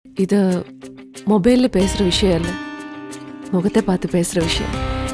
இது மொபைல்ல பேசுற விஷயம் இல்ல முகத்தை பார்த்து பேசுற விஷயம்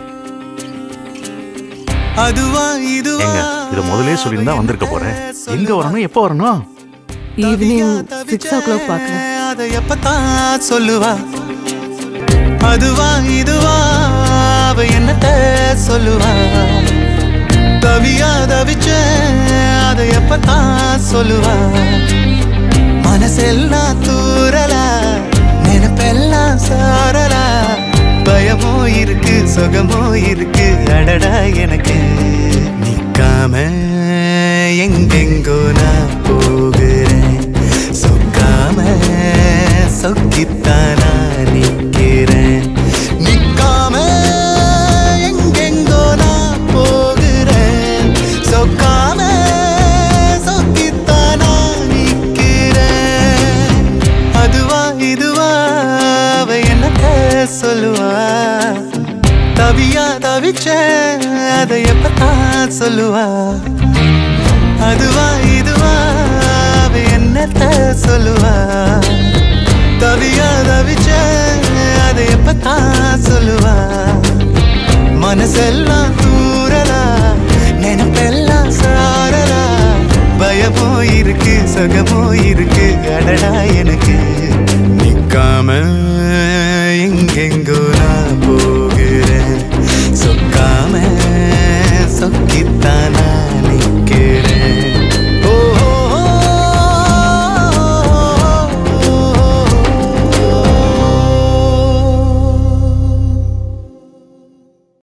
அதுவா இதுவா எங்க இத முதல்லயே சொல்லியிருந்தா வந்திருக்க போறேன் எங்க வரணும் எப்போ வரணும் ஈவினிங் சிக்ஸ் ஓ கிளாக் பார்க்கலாம் அதை எப்பத்தான் சொல்லுவா அதுவா இதுவா அவ என்னத்த சொல்லுவா தவியா தவிச்ச அதை எப்பத்தான் சொல்லுவா மனசெல்லாம் தூரலா நினைப்பெல்லாம் சாரலா பயமோ இருக்கு சுகமோ இருக்கு அடடா எனக்கு நிக்காம எங்கெங்கோ நான் போகிறேன் சொக்காம சொக்கித்தானா நிக்கிறேன் நிக்காம எங்கெங்கோ நான் போகிறேன் சொக்காம சொக்கித்தானா நிக்கிறேன் அதுவா இதுவா அவ என்னத்த சொல்லுவா தவியா தவிச்ச அதை எப்பத்தான் சொல்லுவா அதுவா இதுவா அவ என்னத்த சொல்லுவா தவியா தவிச்ச அதை எப்பத்தான் சொல்லுவா மனசெல்லாம் தூரலா நினைப்பெல்லாம் சாரலா பயமோ இருக்கு சுகமோ இருக்கு அடடா எனக்கு நிக்காம எங்கெங்கோ நான் போகிறேன் சொக்காம சொக்கித்த